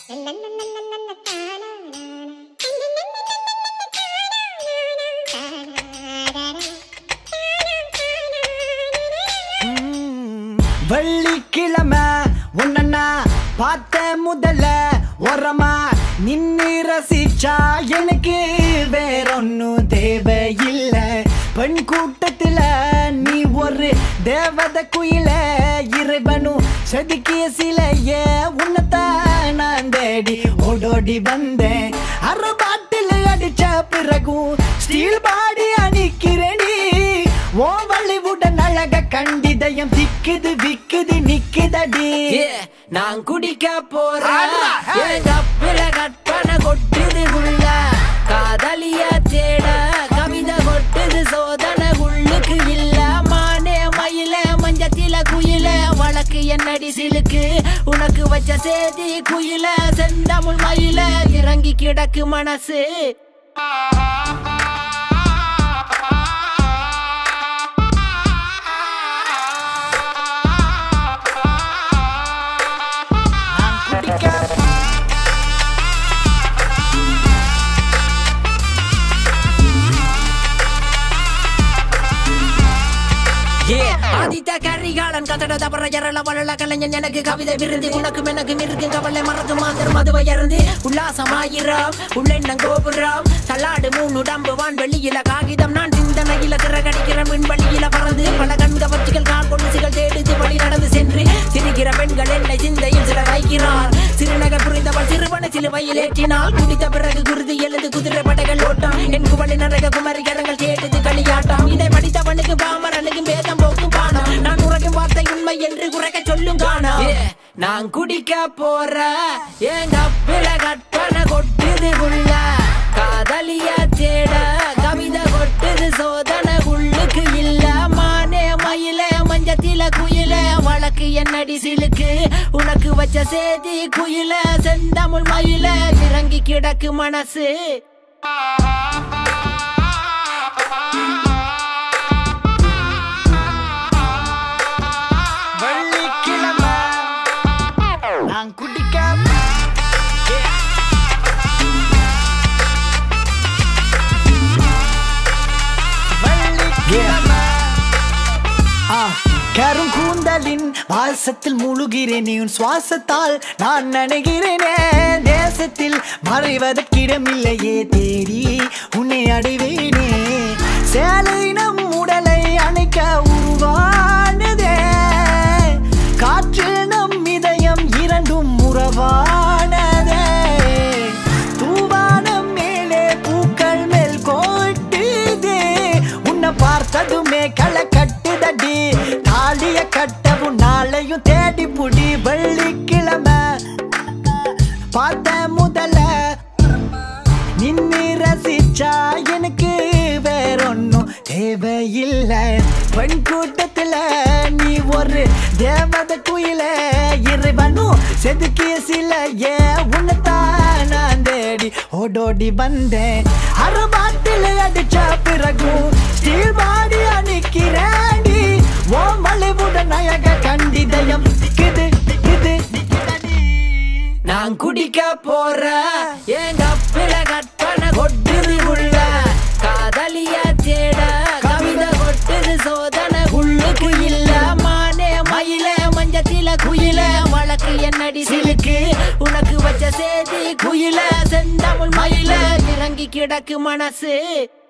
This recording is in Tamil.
வெள்ளிக்கிழமை உன்னா பார்த்த முதல்ல உரமா நின்னு ரசிச்சா எனக்கு வேறொன்னும் தேவையில்லை பெண் கூட்டத்துல நீ ஒரு தேவத குயில இறைவனும் செதுக்கிய சிலைய உன்னத்தான் நான் தேடி ஓடோடி வந்தேன் அரை பாட்டில் அடிச்ச பிறகும் ஸ்டீல் பாடி அணிக்கிறேன் ஓ வள்ளிவுடன் அழக கண்டிதயம் திக்குது விக்குது நிக்குதடி நான் குடிக்க போறேன் ஆடுறா, hey. என் கப்பில கற்பனை கொட்டுது உள்ள காதலிய தேட கவிதை கொட்டுது சோதனை உள்ளுக்கு இல்ல மானே மயில மஞ்சத்தில குயில வழக்கு என்னடி சிலுக்கு உனக்கு வச்ச சேதி குயில செந்தமிழ் மயில இறங்கி கிடக்கு மனசு நான் குடிக்க ஆதித்த கரிகாலன் கதட தவற எரள வளல கலைஞன் எனக்கு கவிதை விருது உனக்கும் எனக்கும் இருக்கும் கவலை மறந்து மாந்தர் மதுவை இறந்து உல்லாசமாயிரம் உள்ளெண்ணம் கோபுரம் தள்ளாடு மூணு உடம்பு வான் வெளியில காகிதம் நான் சிந்தனையில திறகடிக்கிற விண்வெளியில பறந்து பல கண் கவர்ச்சிகள் கால் கொண்டுசிகள் தேடுது வழி நடந்து சென்று சிரிக்கிற பெண்கள் என்னை சிந்தையில் சில வைக்கிறார் சிறுநகர் புரிந்தவள் சிறுவனை சிலுவையில் ஏற்றினாள் குடித்த பிறகு குருதி எழுந்து குதிரை படைகள் ஓட்டம் என் குவளி நரக குமரி கரங்கள் கேட்டது களியாட்டம் இதை படித்தவனுக்கு பாமரனுக்கு பேதம் போக்கும் பானம் நான் உறகும் வார்த்தை உண்மை என்று குறைக்க சொல்லும் காணம் நான் குடிக்க போற என் கப்பில கற்பனை கொட்டுது உள்ள காதலிய தேட கவிதை கொட்டுது சோதனை உள்ளுக்கு இல்ல மானே மயில மஞ்சத்தில குயில வழக்கு என்னடி சிலுக்கு உனக்கு வச்ச சேதி குயில செந்தமிழ் மயில இறங்கி கிடக்கு மனசு வெள்ளிக்கிழமை நான் குடிக்க வெள்ளிக்கிழமை ஆ, கருங்கூந்தலின் வாசத்தில் முழுகிறேன் உன் சுவாசத்தால் நான் நினைகிறேனே தேசத்தில் மறைவதற்கிடமில்லையே தேடி உன்னை அடைவேனே சேலை நம் உடலை அணைக்க உருவானதே காற்று நம் இதயம் இரண்டும் உறவானதே தூவானம் மேலே பூக்கள் மேல் கோட்டுதே உன்னை பார்த்ததுமே களை கட்டுதடி தாலிய கட்டவும் நாளையும் தேடி புடி வெள்ளிக்கிழமை பார்த்த முதல்ல நின்னு ரசிச்சா எனக்கு வேறொன்னும் தேவையில்லை பெண் கூட்டத்துல நீ ஒரு தேவத குயில இறைவனும் செதுக்கிய சில ஏ உன்னத்தான் நான் தேடி ஓடோடி வந்தேன் அறுபாட்டில் அடிச்ச பிறகும் ஸ்டீல் பாடி அணிக்கிறேடி ஓ மலைவுடன் அழக கண்டிதயம் இது இது நான் குடிக்க போற என் கப்பில கற்பனை கொட்டுது உள்ள காதலிய தேட கவிதை கொட்டுது சோதனை உள்ளுக்கு இல்ல மானே மயில மஞ்சத்தில குயில வழக்கு என்னடி சிலுக்கு உனக்கு வச்ச சேதி குயில செந்தமிழ் மயில இறங்கி கிடக்கு மனசு